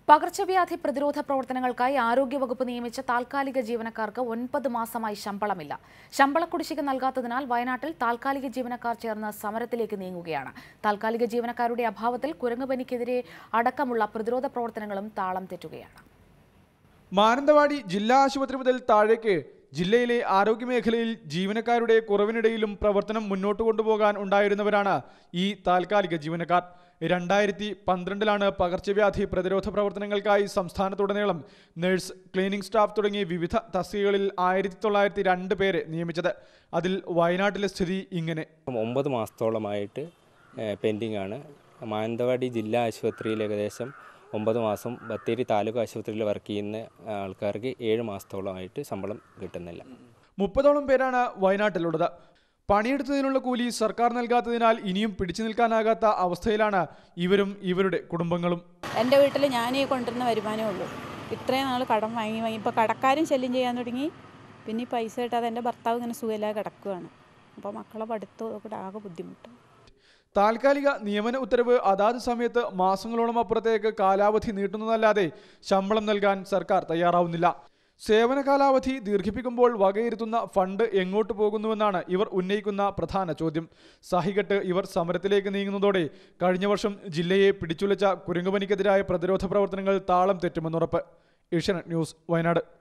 പകർച്ചവ്യാധി പ്രതിരോധ പ്രവർത്തനങ്ങൾക്കായി ആരോഗ്യവകുപ്പ് നിയമിച്ച താൽക്കാലിക ജീവനക്കാർക്ക് ഒൻപത് മാസമായി ശമ്പളമില്ല ശമ്പള കുടിശ്ശിക നൽകാത്തതിനാൽ വയനാട്ടിൽ താൽക്കാലിക ജീവനക്കാർ ചേർന്ന് സമരത്തിലേക്ക് നീങ്ങുകയാണ് താൽക്കാലിക ജീവനക്കാരുടെ അഭാവത്തിൽ കുരങ്ങുപനിക്കെതിരെ അടക്കമുള്ള പ്രതിരോധ പ്രവർത്തനങ്ങളും താളം തെറ്റുകയാണ് മാനന്തവാടി ജില്ലാ ആശുപത്രി മുതൽ താഴേക്ക് ജില്ലയിലെ ആരോഗ്യമേഖലയിൽ ജീവനക്കാരുടെ കുറവിനിടയിലും പ്രവർത്തനം മുന്നോട്ട് കൊണ്ടുപോകാൻ ഉണ്ടായിരുന്നവരാണ് ഈ താൽക്കാലിക ജീവനക്കാർ രണ്ടായിരത്തി പന്ത്രണ്ടിലാണ് പകർച്ചവ്യാധി പ്രതിരോധ പ്രവർത്തനങ്ങൾക്കായി സംസ്ഥാനത്തുടനീളം നഴ്സ് ക്ലീനിംഗ് സ്റ്റാഫ് തുടങ്ങി വിവിധ തസ്തികകളിൽ ആയിരത്തി തൊള്ളായിരത്തി രണ്ട് പേരെ നിയമിച്ചത് അതിൽ വയനാട്ടിലെ സ്ഥിതി ഇങ്ങനെ ഒമ്പത് മാസത്തോളമായിട്ട് പെൻഡിംഗ് ആണ് മാനന്തവാടി ജില്ലാ ആശുപത്രിയിൽ ഏകദേശം ഒമ്പത് മാസം ബത്തേരി താലൂക്ക് ആശുപത്രിയിൽ വർക്ക് ചെയ്യുന്ന ആൾക്കാർക്ക് ഏഴ് മാസത്തോളമായിട്ട് ശമ്പളം കിട്ടുന്നില്ല മുപ്പതോളം പേരാണ് വയനാട്ടിലുള്ളത് പണിയെടുത്തതിനുള്ള കൂലി സർക്കാർ നൽകാത്തതിനാൽ ഇനിയും പിടിച്ചു നിൽക്കാനാകാത്ത അവസ്ഥയിലാണ് ഇവരും ഇവരുടെ കുടുംബങ്ങളും എൻ്റെ വീട്ടിൽ ഞാനീ കൊണ്ടുവരുന്ന വരുമാനമേ ഉള്ളൂ ഇത്രയും നാൾ കടം വാങ്ങി വാങ്ങി ഇപ്പോൾ കടക്കാരും ശല്യം ചെയ്യാൻ തുടങ്ങി പിന്നെ ഈ പൈസ കിട്ടാതെ എൻ്റെ ഭർത്താവ് ഇങ്ങനെ സുഖമില്ലാതെ കിടക്കുകയാണ് അപ്പോൾ മക്കളെ പഠിത്തവും ഒക്കെ ആകെ ബുദ്ധിമുട്ട് താൽക്കാലിക നിയമന ഉത്തരവ് അതാത് സമയത്ത് മാസങ്ങളോളം അപ്പുറത്തേക്ക് കാലാവധി നീട്ടുന്നതല്ലാതെ ശമ്പളം നൽകാൻ സർക്കാർ തയ്യാറാവുന്നില്ല സേവന കാലാവധി ദീർഘിപ്പിക്കുമ്പോൾ വകയിരുത്തുന്ന ഫണ്ട് എങ്ങോട്ട് പോകുന്നുവെന്നാണ് ഇവർ ഉന്നയിക്കുന്ന പ്രധാന ചോദ്യം സഹികെട്ട് ഇവർ സമരത്തിലേക്ക് നീങ്ങുന്നതോടെ കഴിഞ്ഞ വർഷം ജില്ലയെ പിടിച്ചുലച്ച കുരങ്ങുപനിക്കെതിരായ പ്രതിരോധ പ്രവർത്തനങ്ങൾ താളം തെറ്റുമെന്നുറപ്പ് ഏഷ്യാനെറ്റ് ന്യൂസ് വയനാട്